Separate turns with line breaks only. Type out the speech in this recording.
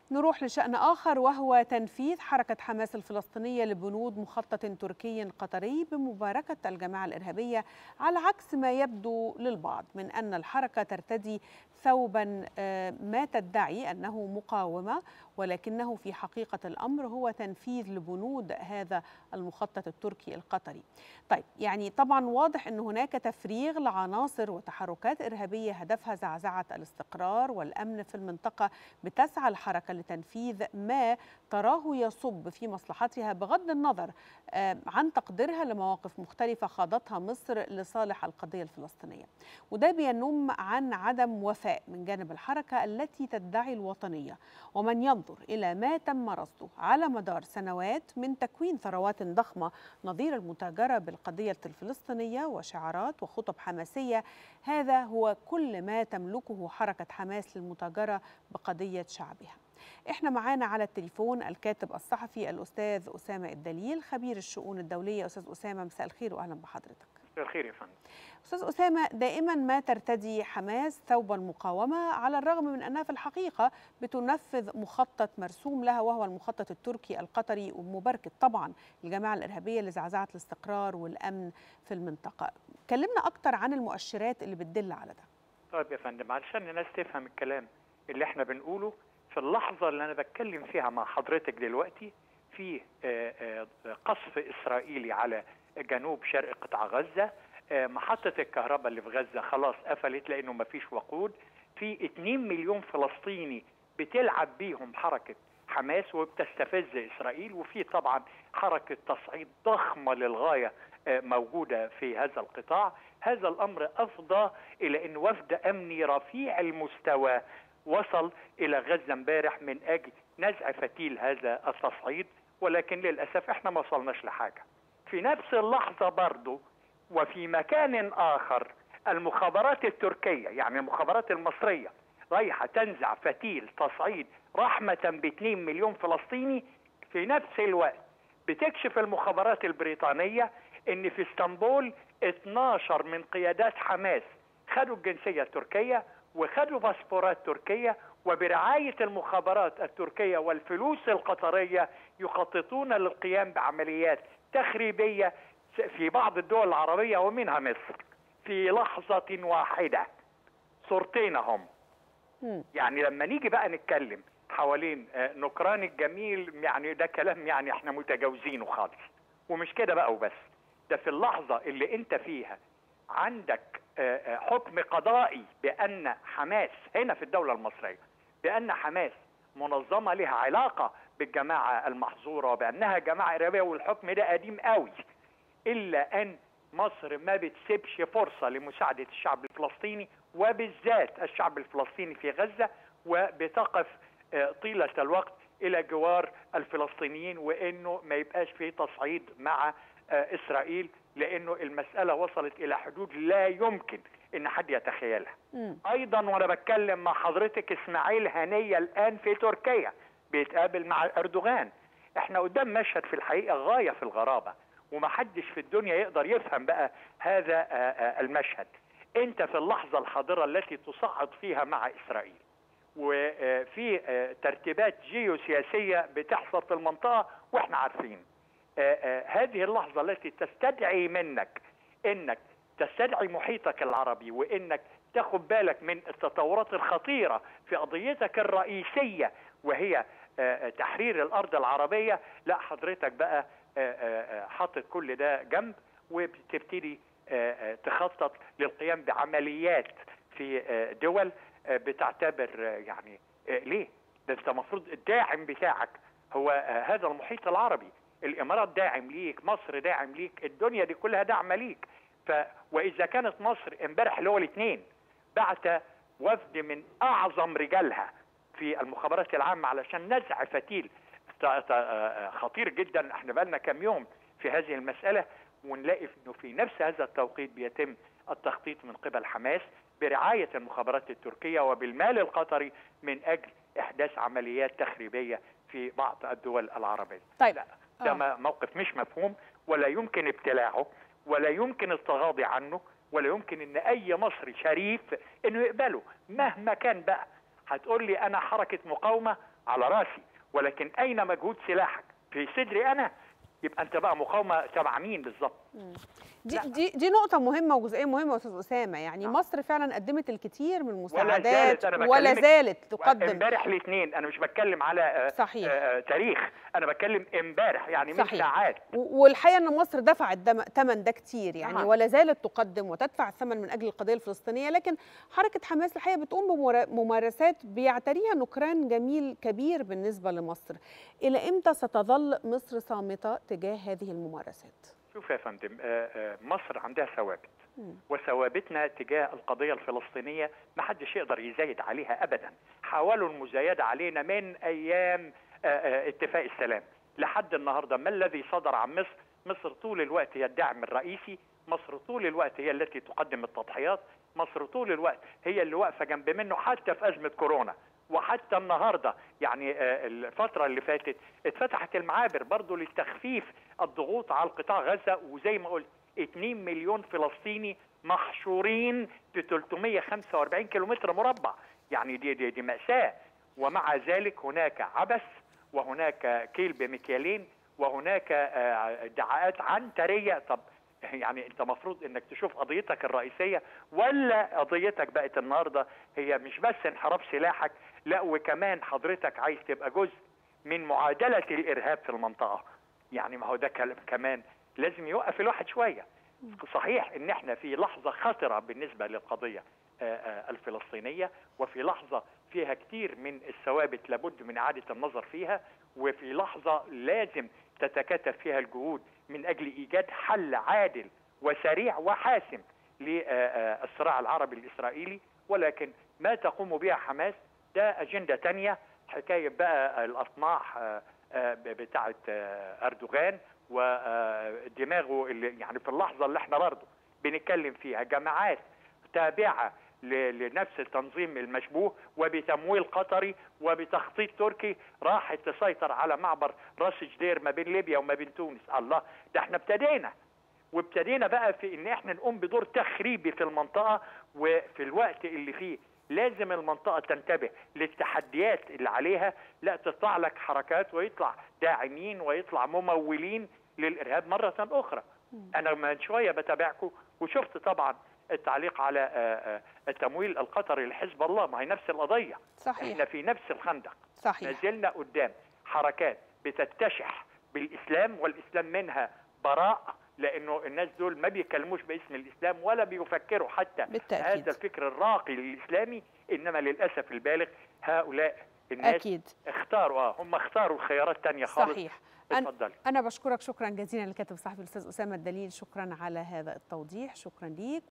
نروح لشأن آخر وهو تنفيذ حركة حماس الفلسطينية لبنود مخطط تركي قطري بمباركة الجماعة الإرهابية على عكس ما يبدو للبعض من أن الحركة ترتدي ثوبا ما تدعي أنه مقاومة ولكنه في حقيقة الأمر هو تنفيذ لبنود هذا المخطط التركي القطري طيب يعني طبعا واضح أن هناك تفريغ لعناصر وتحركات إرهابية هدفها زعزعة الاستقرار والأمن في المنطقة بتسعى الحركة لتنفيذ ما تراه يصب في مصلحتها بغض النظر عن تقديرها لمواقف مختلفة خاضتها مصر لصالح القضية الفلسطينية وده بينم عن عدم وفاء من جانب الحركة التي تدعي الوطنية ومن ينظر إلى ما تم رصده على مدار سنوات من تكوين ثروات ضخمة نظير المتاجرة بالقضية الفلسطينية وشعارات وخطب حماسية هذا هو كل ما تملكه حركة حماس للمتاجرة بقضية شعبها احنا معانا على التليفون الكاتب الصحفي الاستاذ اسامه الدليل خبير الشؤون الدوليه استاذ اسامه مساء الخير واهلا بحضرتك
مساء الخير يا فندم
استاذ اسامه دائما ما ترتدي حماس ثوب المقاومه على الرغم من انها في الحقيقه بتنفذ مخطط مرسوم لها وهو المخطط التركي القطري ومباركه طبعا الجماعه الارهابيه لزعزعه الاستقرار والامن في المنطقه كلمنا اكتر عن المؤشرات اللي بتدل على ده
طيب يا فندم علشان الناس تفهم الكلام اللي احنا بنقوله في اللحظة اللي أنا بتكلم فيها مع حضرتك دلوقتي في قصف إسرائيلي على جنوب شرق قطاع غزة محطة الكهرباء اللي في غزة خلاص قفلت لأنه ما فيش وقود في 2 مليون فلسطيني بتلعب بيهم حركة حماس وبتستفز إسرائيل وفي طبعا حركة تصعيد ضخمة للغاية موجودة في هذا القطاع هذا الأمر أفضى إلى أن وفد أمني رفيع المستوى وصل الى غزه امبارح من اجل نزع فتيل هذا التصعيد ولكن للاسف احنا ما وصلناش لحاجه. في نفس اللحظه برضه وفي مكان اخر المخابرات التركيه يعني المخابرات المصريه رايحه تنزع فتيل تصعيد رحمه ب 2 مليون فلسطيني في نفس الوقت بتكشف المخابرات البريطانيه ان في اسطنبول 12 من قيادات حماس خدوا الجنسيه التركيه وخدوا باسبورات تركيه وبرعايه المخابرات التركيه والفلوس القطريه يخططون للقيام بعمليات تخريبيه في بعض الدول العربيه ومنها مصر في لحظه واحده صورتين هم يعني لما نيجي بقى نتكلم حوالين نكران الجميل يعني ده كلام يعني احنا متجاوزينه خالص ومش كده بقى وبس ده في اللحظه اللي انت فيها عندك حكم قضائي بان حماس هنا في الدوله المصريه بان حماس منظمه لها علاقه بالجماعه المحظوره وبانها جماعه ارهابيه والحكم ده قديم قوي الا ان مصر ما بتسيبش فرصه لمساعده الشعب الفلسطيني وبالذات الشعب الفلسطيني في غزه وبتقف طيله الوقت الى جوار الفلسطينيين وانه ما يبقاش في تصعيد مع اسرائيل لانه المساله وصلت الى حدود لا يمكن ان حد يتخيلها. م. ايضا وانا بتكلم مع حضرتك اسماعيل هنيه الان في تركيا بيتقابل مع اردوغان. احنا قدام مشهد في الحقيقه غايه في الغرابه ومحدش في الدنيا يقدر يفهم بقى هذا المشهد. انت في اللحظه الحاضره التي تصعد فيها مع اسرائيل. وفي ترتيبات جيوسياسيه بتحصل في المنطقه واحنا عارفين. آآ آآ هذه اللحظة التي تستدعي منك انك تستدعي محيطك العربي وانك تاخد بالك من التطورات الخطيرة في قضيتك الرئيسية وهي آآ تحرير الارض العربية لا حضرتك بقى حاطط كل ده جنب وبتبتدي تخطط للقيام بعمليات في دول بتعتبر يعني ليه ده انت المفروض الداعم بتاعك هو هذا المحيط العربي الامارات داعم ليك مصر داعم ليك الدنيا دي كلها داعمه ليك ف واذا كانت مصر امبارح اللي هو الاثنين بعت وفد من اعظم رجالها في المخابرات العامه علشان نزع فتيل خطير جدا احنا بقالنا كام يوم في هذه المساله ونلاقي انه في نفس هذا التوقيت بيتم التخطيط من قبل حماس برعايه المخابرات التركيه وبالمال القطري من اجل احداث عمليات تخريبيه في بعض الدول العربيه.
طيب
لا ده آه. موقف مش مفهوم ولا يمكن ابتلاعه ولا يمكن التغاضي عنه ولا يمكن ان اي مصري شريف انه يقبله مهما كان بقى هتقول لي انا حركه مقاومه على راسي ولكن اين مجهود سلاحك في صدري انا يبقى انت بقى مقاومه تبع مين بالظبط
دي
لا.
دي دي نقطة مهمة وجزئية مهمة يا أستاذ أسامة يعني
نعم.
مصر فعلا قدمت الكثير من
زالت
المساعدات
أنا
ولا
بكلمك
زالت تقدم
امبارح الاثنين انا مش بتكلم على آه،
صحيح.
آه، تاريخ انا بتكلم امبارح يعني من
صحيح.
ساعات
و- والحقيقه ان مصر دفعت دم- ثمن ده كتير يعني
طبعاً.
ولا زالت تقدم وتدفع الثمن من اجل القضيه الفلسطينيه لكن حركه حماس الحقيقه بتقوم بممارسات بيعتريها نكران جميل كبير بالنسبه لمصر الى امتى ستظل مصر صامته تجاه هذه الممارسات
شوف يا فندم آه، آه، مصر عندها ثوابت
مم.
وثوابتنا تجاه القضية الفلسطينية ما حدش يقدر يزايد عليها أبدا حاولوا المزايدة علينا من أيام آه، آه، اتفاق السلام لحد النهاردة ما الذي صدر عن مصر مصر طول الوقت هي الداعم الرئيسي مصر طول الوقت هي التي تقدم التضحيات مصر طول الوقت هي اللي واقفة جنب منه حتى في أزمة كورونا وحتى النهارده يعني آه، الفترة اللي فاتت اتفتحت المعابر برضو لتخفيف الضغوط على القطاع غزة وزي ما قلت 2 مليون فلسطيني محشورين في 345 كيلومتر مربع يعني دي دي, دي مأساة ومع ذلك هناك عبث وهناك كيل بمكيالين وهناك آه، ادعاءات عنترية طب يعني انت مفروض انك تشوف قضيتك الرئيسية ولا قضيتك بقت النهاردة هي مش بس انحراف سلاحك لا وكمان حضرتك عايز تبقى جزء من معادلة الإرهاب في المنطقة يعني ما هو ده كلام كمان لازم يوقف الواحد شوية صحيح ان احنا في لحظة خطرة بالنسبة للقضية آه، آه، الفلسطينية وفي لحظة فيها كتير من الثوابت لابد من إعادة النظر فيها وفي لحظة لازم تتكاتف فيها الجهود من أجل إيجاد حل عادل وسريع وحاسم للصراع العربي الإسرائيلي ولكن ما تقوم بها حماس ده أجندة تانية حكاية بقى الأطماع آه، آه، بتاعة آه، أردوغان ودماغه اللي يعني في اللحظة اللي احنا برضه بنتكلم فيها جماعات تابعة ل- لنفس التنظيم المشبوه وبتمويل قطري وبتخطيط تركي راحت تسيطر على معبر راس جدير ما بين ليبيا وما بين تونس الله ده احنا ابتدينا وابتدينا بقى في ان احنا نقوم بدور تخريبي في المنطقه وفي الوقت اللي فيه لازم المنطقه تنتبه للتحديات اللي عليها لا تطلع لك حركات ويطلع داعمين ويطلع ممولين للارهاب مره اخرى انا من شويه بتابعكم وشفت طبعا التعليق على آه، آه، التمويل القطري لحزب الله ما هي نفس القضيه
صحيح
احنا في نفس الخندق ما
صحيح
زلنا قدام حركات بتتشح بالاسلام والاسلام منها براء لانه الناس دول ما بيتكلموش باسم الاسلام ولا بيفكروا حتى
بالتأكيد.
هذا الفكر الراقي للاسلامي انما للاسف البالغ هؤلاء الناس
اكيد
اختاروا اه هم اختاروا خيارات تانية خالص
صحيح أنا-
اتفضلي
أنا بشكرك شكرا جزيلا للكاتب الصحفي الأستاذ أسامة الدليل شكرا على هذا التوضيح شكرا ليك